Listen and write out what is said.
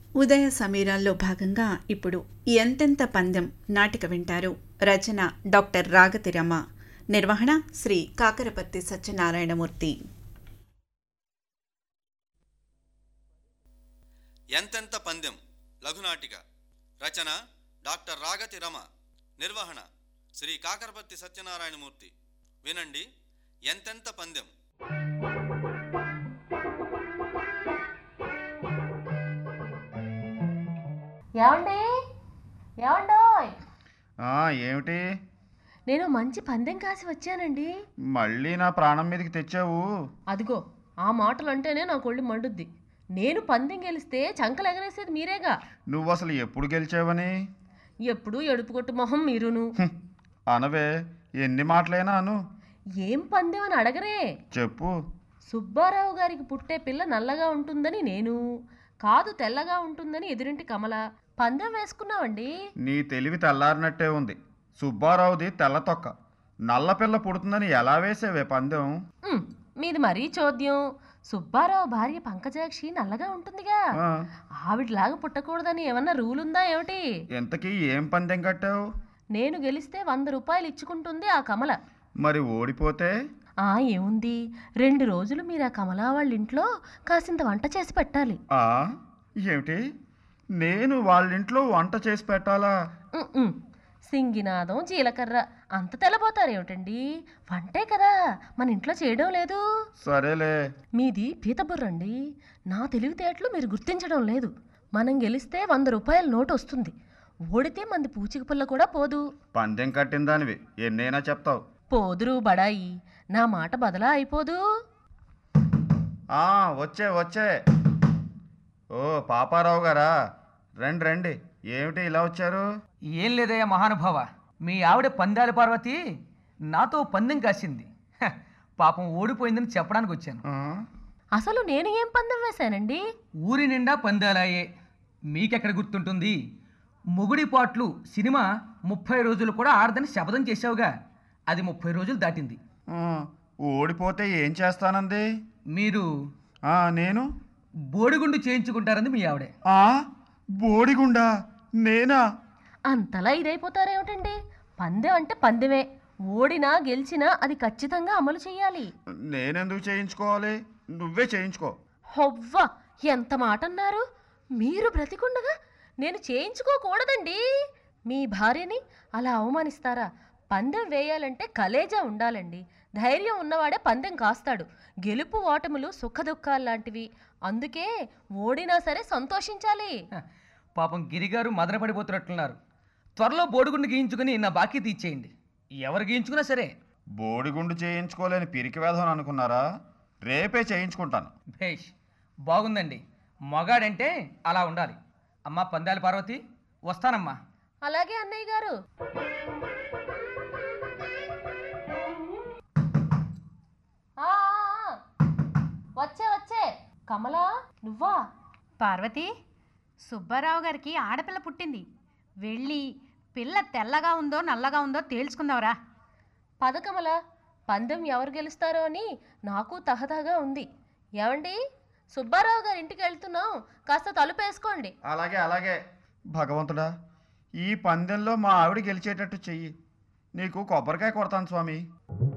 ఉదయ సమీరాల్లో భాగంగా ఇప్పుడు ఎంతెంత పందెం నాటిక వింటారు రచన డాక్టర్ రాగతి రమ నిర్వహణ శ్రీ కాకరపత్తి సత్యనారాయణమూర్తి ఎంతెంత పందెం లఘునాటిక రచన డాక్టర్ రాగతి రమ నిర్వహణ శ్రీ కాకరపత్తి సత్యనారాయణమూర్తి వినండి ఎంతెంత పందెం ఏమండి ఏమండోయ్ ఆ, ఏమిటి నేను మంచి పందెం కాసి వచ్చానండి మళ్ళీ నా ప్రాణం మీదకి తెచ్చావు అదిగో ఆ మాటలు అంటేనే నాకు ఒళ్ళు మండుద్ది నేను పందెం గెలిస్తే చంకలు ఎగరేసేది మీరేగా నువ్వు అసలు ఎప్పుడు గెలిచావని ఎప్పుడు ఎడుపు కొట్టు మొహం మీరును హ్మ్, అనవే ఎన్ని మాటలైనా అను ఏం పందెం అని అడగరే చెప్పు సుబ్బారావు గారికి పుట్టే పిల్ల నల్లగా ఉంటుందని నేను కాదు తెల్లగా ఉంటుందని ఎదురింటి కమల పందెం వేసుకున్నావండి నీ తెలివి తెల్లారినట్టే ఉంది సుబ్బారావుది తెల్ల తొక్క నల్లపిల్ల పుడుతుందని ఎలా వేసావే పందెం ఉమ్, మీది మరీ చోద్యం సుబ్బారావు భార్య పంకజాక్షి నల్లగా ఉంటుందిగా ఆ, ఆవిడలాగా పుట్టకూడదని ఏమన్నా రూల్ ఉందా ఏమిటి ఇంతకీ ఏం పందెం కట్టావు నేను గెలిస్తే వంద రూపాయలు ఇచ్చుకుంటుంది ఆ కమల మరి ఓడిపోతే ఆ ఏముంది రెండు రోజులు మీరు ఆ కమల వాళ్ళ ఇంట్లో కాసింత వంట చేసి పెట్టాలి ఆ ఏమిటి నేను వాళ్ళ ఇంట్లో వంట చేసి పెట్టాలా ఉమ్, ఉమ్. సింగినాదం జీలకర్ర అంత తెల్లబోతారేమిటండి వంటే కదా మన ఇంట్లో చేయడం లేదు సరేలే మీది పీతబుర్రండి నా తెలివితేటలు మీరు గుర్తించడం లేదు మనం గెలిస్తే వంద రూపాయల నోటు వస్తుంది ఓడితే మంది పూచిక పుల్ల కూడా పోదు పందెం కట్టిన దానివి ఎన్నైనా చెప్తావు పోదురు బడాయి నా మాట బదలా అయిపోదు ఆ, వచ్చే వచ్చే ఓ పాపారావు గారా రండి రండి ఏమిటి ఇలా వచ్చారు ఏం లేదయ్యా మహానుభావ మీ ఆవిడ పందాల పార్వతి నాతో పందెం కాసింది హ, పాపం ఓడిపోయిందని చెప్పడానికి వచ్చాను ఆ, అసలు నేను ఏం పందెం వేశానండి ఊరి నిండా పందాలాయే మీకెక్కడ గుర్తుంటుంది మొగుడి పాట్లు సినిమా ముప్పై రోజులు కూడా ఆడదని శపథం చేశావుగా అది ముప్పై రోజులు దాటింది ఆ, ఓడిపోతే ఏం చేస్తానంది మీరు ఆ, నేను బోడిగుండు చేయించుకుంటారంది మీ ఆవిడే ఆ బోడిగుండా నేనా అంతలా ఇదైపోతారేమిటండి పందెం అంటే పందెమే ఓడినా గెలిచినా అది ఖచ్చితంగా అమలు చేయాలి నేనెందుకు చేయించుకోవాలి నువ్వే చేయించుకో హొవ్వా ఎంత మాట అన్నారు మీరు బ్రతికుండగా నేను చేయించుకోకూడదండి మీ భార్యని అలా అవమానిస్తారా పందెం వేయాలంటే కలేజా ఉండాలండి ధైర్యం ఉన్నవాడే పందెం కాస్తాడు గెలుపు ఓటములు సుఖదుఖాలు లాంటివి అందుకే ఓడినా సరే సంతోషించాలి హ, పాపం గిరిగారు మదన పడిపోతున్నట్లున్నారు త్వరలో బోడిగుండు గీయించుకుని నా బాకీ తీర్చేయండి ఎవరు గీయించుకున్నా సరే బోడిగుండు చేయించుకోలేని పిరికి వేధం అనుకున్నారా రేపే చేయించుకుంటాను భేష్ బాగుందండి మగాడంటే అలా ఉండాలి అమ్మా పందాలి పార్వతి వస్తానమ్మా అలాగే అన్నయ్య గారు ఆ, ఆ, ఆ. వచ్చే వచ్చే కమలా నువ్వా పార్వతి సుబ్బారావు గారికి ఆడపిల్ల పుట్టింది వెళ్ళి పిల్ల తెల్లగా ఉందో నల్లగా ఉందో తేల్చుకుందావరా పద కమల పందెం ఎవరు గెలుస్తారో అని నాకు తహతహగా ఉంది ఏమండి సుబ్బారావు గారి ఇంటికి వెళ్తున్నాం కాస్త తలుపు వేసుకోండి అలాగే అలాగే భగవంతుడా ఈ పందెంలో మా ఆవిడ గెలిచేటట్టు చెయ్యి నీకు కొబ్బరికాయ కొడతాను స్వామి